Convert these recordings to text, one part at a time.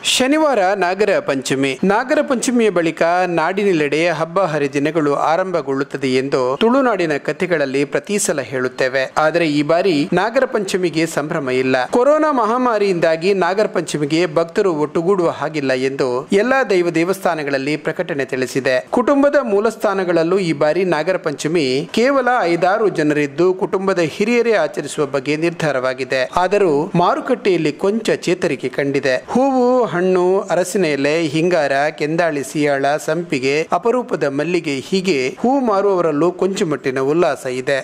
ಶನಿವಾರ ನಾಗರ ಪಂಚಮಿ ನಾಗರ ಪಂಚಮಿಯ ಬಳಿಕ ನಾಡಿನೆಲ್ಲೆಡೆ ಹಬ್ಬ ಹರಿದಿನಗಳು ಆರಂಭಗೊಳ್ಳುತ್ತದೆ ಎಂದು ತುಳುನಾಡಿನ ಕಥೆಗಳಲ್ಲಿ ಪ್ರತಿ ಸಲ ಹೇಳುತ್ತೇವೆ ಆದರೆ ಈ ಬಾರಿ ನಾಗರ ಪಂಚಮಿಗೆ ಸಂಭ್ರಮ ಇಲ್ಲ ಕೊರೋನಾ ಮಹಾಮಾರಿಯಿಂದಾಗಿ ನಾಗರ ಪಂಚಮಿಗೆ ಭಕ್ತರು ಒಟ್ಟುಗೂಡುವ ಹಾಗಿಲ್ಲ ಎಂದು ಎಲ್ಲಾ ದೈವ ದೇವಸ್ಥಾನಗಳಲ್ಲಿ ಪ್ರಕಟಣೆ ತಿಳಿಸಿದೆ ಕುಟುಂಬದ ಮೂಲಸ್ಥಾನಗಳಲ್ಲೂ ಈ ಬಾರಿ ನಾಗರ ಪಂಚಮಿ ಕೇವಲ ಐದಾರು ಜನರಿದ್ದು ಕುಟುಂಬದ ಹಿರಿಯರೇ ಆಚರಿಸುವ ಬಗ್ಗೆ ನಿರ್ಧಾರವಾಗಿದೆ ಆದರೂ ಮಾರುಕಟ್ಟೆಯಲ್ಲಿ ಕೊಂಚ ಚೇತರಿಕೆ ಕಂಡಿದೆ ಹೂವು ಹಣ್ಣು ಅರಸಿನ ಎಲೆ ಹಿಂಗಾರ ಕೆಂದಾಳಿ ಸಿಯಾಳ ಸಂಪಿಗೆ ಅಪರೂಪದ ಮಲ್ಲಿಗೆ ಹೀಗೆ ಹೂ ಮಾರುವವರಲ್ಲೂ ಕೊಂಚ ಮಟ್ಟಿನ ಉಲ್ಲಾಸ ಇದೆ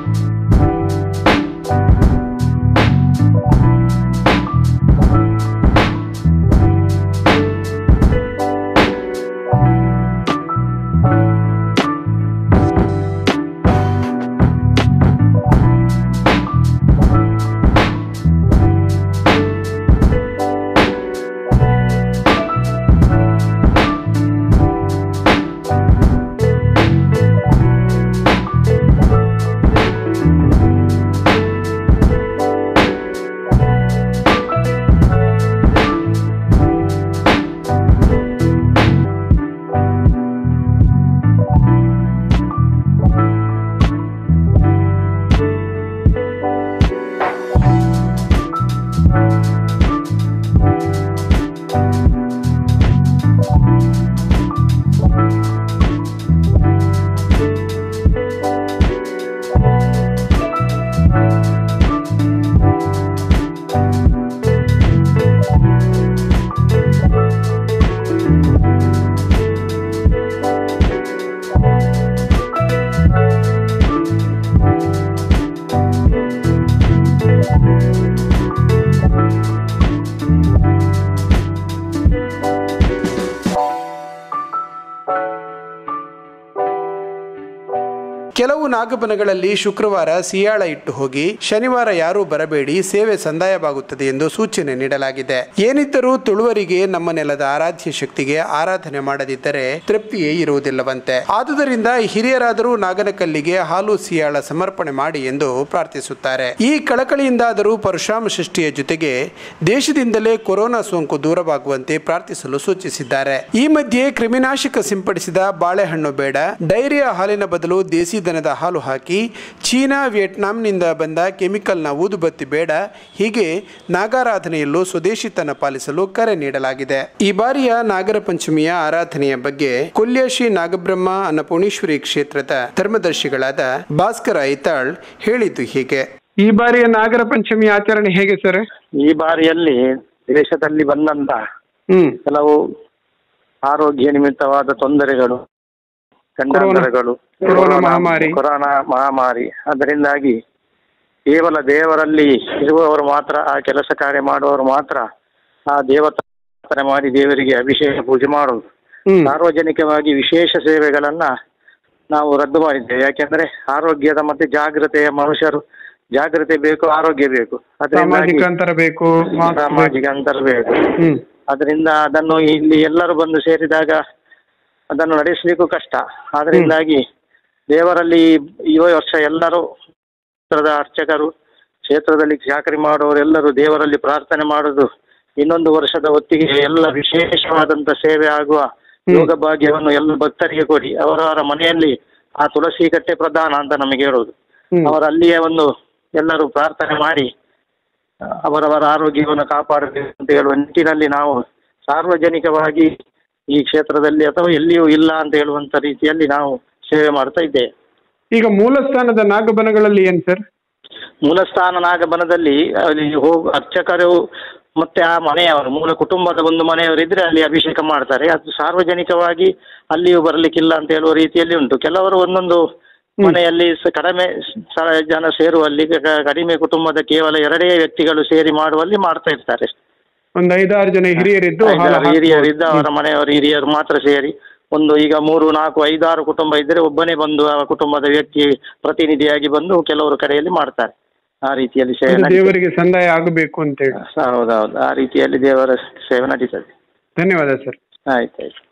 ಕೆಲವು ನಾಗಬನಗಳಲ್ಲಿ ಶುಕ್ರವಾರ ಸಿಯಾಳ ಇಟ್ಟು ಹೋಗಿ ಶನಿವಾರ ಯಾರೂ ಬರಬೇಡಿ ಸೇವೆ ಸಂದಾಯವಾಗುತ್ತದೆ ಎಂದು ಸೂಚನೆ ನೀಡಲಾಗಿದೆ ಏನಿದ್ದರೂ ತುಳುವರಿಗೆ ನಮ್ಮ ನೆಲದ ಆರಾಧ್ಯ ಶಕ್ತಿಗೆ ಆರಾಧನೆ ಮಾಡದಿದ್ದರೆ ತೃಪ್ತಿಯೇ ಇರುವುದಿಲ್ಲವಂತೆ ಆದುದರಿಂದ ಹಿರಿಯರಾದರೂ ನಾಗನಕಲ್ಲಿಗೆ ಹಾಲು ಸಿಯಾಳ ಸಮರ್ಪಣೆ ಮಾಡಿ ಎಂದು ಪ್ರಾರ್ಥಿಸುತ್ತಾರೆ ಈ ಕಳಕಳಿಯಿಂದಾದರೂ ಪರಶುರಾಮ ಷಷ್ಠಿಯ ಜೊತೆಗೆ ದೇಶದಿಂದಲೇ ಕೊರೋನಾ ಸೋಂಕು ದೂರವಾಗುವಂತೆ ಪ್ರಾರ್ಥಿಸಲು ಸೂಚಿಸಿದ್ದಾರೆ ಈ ಮಧ್ಯೆ ಕ್ರಿಮಿನಾಶಕ ಸಿಂಪಡಿಸಿದ ಬಾಳೆಹಣ್ಣು ಬೇಡ ಡೈರಿಯಾ ಹಾಲಿನ ಬದಲು ದೇಸಿ ದನದ ಹಾಲು ಹಾಕಿ ಚೀನಾ ವಿಯೆಟ್ನಾಂನಿಂದ ಬಂದ ಕೆಮಿಕಲ್ನ ಊದುಬತ್ತಿ ಬೇಡ ಹೀಗೆ ನಾಗಾರಾಧನೆಯಲ್ಲೂ ಸ್ವದೇಶಿತನ ಪಾಲಿಸಲು ಕರೆ ನೀಡಲಾಗಿದೆ ಈ ಬಾರಿಯ ನಾಗರ ಪಂಚಮಿಯ ಆರಾಧನೆಯ ಬಗ್ಗೆ ಕೊಲ್ಯ ಶ್ರೀ ನಾಗಬ್ರಹ್ಮ ಅನ್ನಪೂರ್ಣೇಶ್ವರಿ ಕ್ಷೇತ್ರದ ಧರ್ಮದರ್ಶಿಗಳಾದ ಭಾಸ್ಕರ ಐತಾಳ್ ಹೇಳಿದ್ದು ಹೀಗೆ ಈ ಬಾರಿಯ ನಾಗರ ಪಂಚಮಿ ಆಚರಣೆ ಹೇಗೆ ಸರ್ ಈ ಬಾರಿಯಲ್ಲಿ ದೇಶದಲ್ಲಿ ಬಂದಂತ ಹ್ಮ್ ಕೆಲವು ಆರೋಗ್ಯ ನಿಮಿತ್ತವಾದ ತೊಂದರೆಗಳು ಗಂಡಾಂತರಗಳು ಕೊರೋನಾ ಮಹಾಮಾರಿ. ಕೊರೋನಾ ಮಹಾಮಾರಿ ಅದರಿಂದಾಗಿ ಕೇವಲ ದೇವರಲ್ಲಿ ಇರುವವರು ಮಾತ್ರ ಆ ಕೆಲಸ ಕಾರ್ಯ ಮಾಡುವವರು ಮಾತ್ರ ಆ ದೇವತಾರಾಧನೆ ಮಾಡಿ ದೇವರಿಗೆ ಅಭಿಷೇಕ ಪೂಜೆ ಮಾಡುವುದು ಹ್ಮ್ ಸಾರ್ವಜನಿಕವಾಗಿ ವಿಶೇಷ ಸೇವೆಗಳನ್ನ ನಾವು ರದ್ದು ಮಾಡಿದ್ದೇವೆ ಯಾಕೆಂದ್ರೆ ಆರೋಗ್ಯದ ಮತ್ತೆ ಜಾಗ್ರತೆಯ ಮನುಷ್ಯರು ಜಾಗ್ರತೆ ಬೇಕು ಆರೋಗ್ಯ ಬೇಕು ಅದರಿಂದಾಗಿ ಸಾಮಾಜಿಕ ಅಂತರ ಬೇಕು ಮಾಸ್ಕ್ ಬೇಕು. ಸಾಮಾಜಿಕ ಅಂತರ ಬೇಕು ಹ್ಮ್ ಅದರಿಂದ ಅದನ್ನು ಇಲ್ಲಿ ಎಲ್ಲರೂ ಬಂದು ಸೇರಿದಾಗ ಅದನ್ನು ನಡೆಸಲಿಕ್ಕೂ ಕಷ್ಟ ಅದರಿಂದಾಗಿ ದೇವರಲ್ಲಿ ಈ ವರ್ಷ ಎಲ್ಲರೂ ಕ್ಷೇತ್ರದ ಅರ್ಚಕರು ಕ್ಷೇತ್ರದಲ್ಲಿ ಚಾಕರಿ ಮಾಡುವವರೆಲ್ಲರೂ ದೇವರಲ್ಲಿ ಪ್ರಾರ್ಥನೆ ಮಾಡುದು ಇನ್ನೊಂದು ವರ್ಷದ ಹೊತ್ತಿಗೆ ಎಲ್ಲ ವಿಶೇಷವಾದಂತ ಸೇವೆ ಆಗುವ ಯೋಗ ಭಾಗ್ಯವನ್ನು ಎಲ್ಲ ಭಕ್ತರಿಗೆ ಕೊಡಿ ಅವರವರ ಮನೆಯಲ್ಲಿ ಆ ತುಳಸಿ ಕಟ್ಟೆ ಪ್ರಧಾನ ಅಂತ ನಮಗೆ ಹೇಳೋದು ಹ್ಮ್. ಅವರಲ್ಲಿಯೇ ಒಂದು ಎಲ್ಲರೂ ಪ್ರಾರ್ಥನೆ ಮಾಡಿ ಅವರವರ ಆರೋಗ್ಯವನ್ನು ಕಾಪಾಡಬೇಕು ಅಂತ ಹೇಳುವ ನಿಟ್ಟಿನಲ್ಲಿ ನಾವು ಸಾರ್ವಜನಿಕವಾಗಿ ಈ ಕ್ಷೇತ್ರದಲ್ಲಿ ಅಥವಾ ಎಲ್ಲಿಯೂ ಇಲ್ಲ ಅಂತ ಹೇಳುವಂತ ರೀತಿಯಲ್ಲಿ ನಾವು ಸೇವೆ ಮಾಡ್ತಾ ಇದ್ದೇವೆ ಈಗ ಮೂಲಸ್ಥಾನದ ನಾಗಬನಗಳಲ್ಲಿ ಏನ್ ಸರ್ ಮೂಲಸ್ಥಾನ ನಾಗಬನದಲ್ಲಿ ಅಲ್ಲಿ ಹೋಗು ಅರ್ಚಕರು ಮತ್ತೆ ಆ ಮನೆಯವರು ಮೂಲ ಕುಟುಂಬದ ಒಂದು ಮನೆಯವರಿದ್ರೆ ಅಲ್ಲಿ ಅಭಿಷೇಕ ಮಾಡ್ತಾರೆ ಅದು ಸಾರ್ವಜನಿಕವಾಗಿ ಅಲ್ಲಿಯೂ ಬರಲಿಕ್ಕಿಲ್ಲ ಅಂತ ಹೇಳುವ ರೀತಿಯಲ್ಲಿ ಉಂಟು ಕೆಲವರು ಒಂದೊಂದು ಮನೆಯಲ್ಲಿ ಸ- ಕಡಿಮೆ ಸ- ಜನ ಸೇರುವಲ್ಲಿ ಕ- ಕಡಿಮೆ ಕುಟುಂಬದ ಕೇವಲ ಎರಡೇ ವ್ಯಕ್ತಿಗಳು ಸೇರಿ ಮಾಡುವಲ್ಲಿ ಮಾಡ್ತಾ ಇರ್ತಾರೆ ಒಂದ್ ಐದಾರು ಜನ ಹಿರಿಯರಿದ್ದು ಹಾಲು ಐದಾರು ಹಾಕ್ಬೋದು. ಹಿರಿಯರಿದ್ದ ಅವರ ಮನೆಯವರು ಹಿರಿಯರು ಮಾತ್ರ ಸೇರಿ ಒಂದು ಈಗ ಮೂರು ನಾಲ್ಕು ಐದಾರು ಕುಟುಂಬ ಇದ್ದರೆ ಒಬ್ಬನೇ ಬಂದು ಆ ಕುಟುಂಬದ ವ್ಯಕ್ತಿ ಪ್ರತಿನಿಧಿಯಾಗಿ ಬಂದು ಕೆಲವರು ಕಡೆಯಲ್ಲಿ ಮಾಡ್ತಾರೆ ಆ ರೀತಿಯಲ್ಲಿ ಸೇವೆ ಅದು ನಡೀತದೆ. ದೇವರಿಗೆ ಸಂದಾಯ ಆಗಬೇಕು ಅಂತ ಹೇಳಿ ಹೌದೌದು ಆ ರೀತಿಯಲ್ಲಿ ದೇವರ ಸೇವೆ ನಡೀತದೆ ಧನ್ಯವಾದ ಸರ್ ಆಯ್ತು ಆಯ್ತು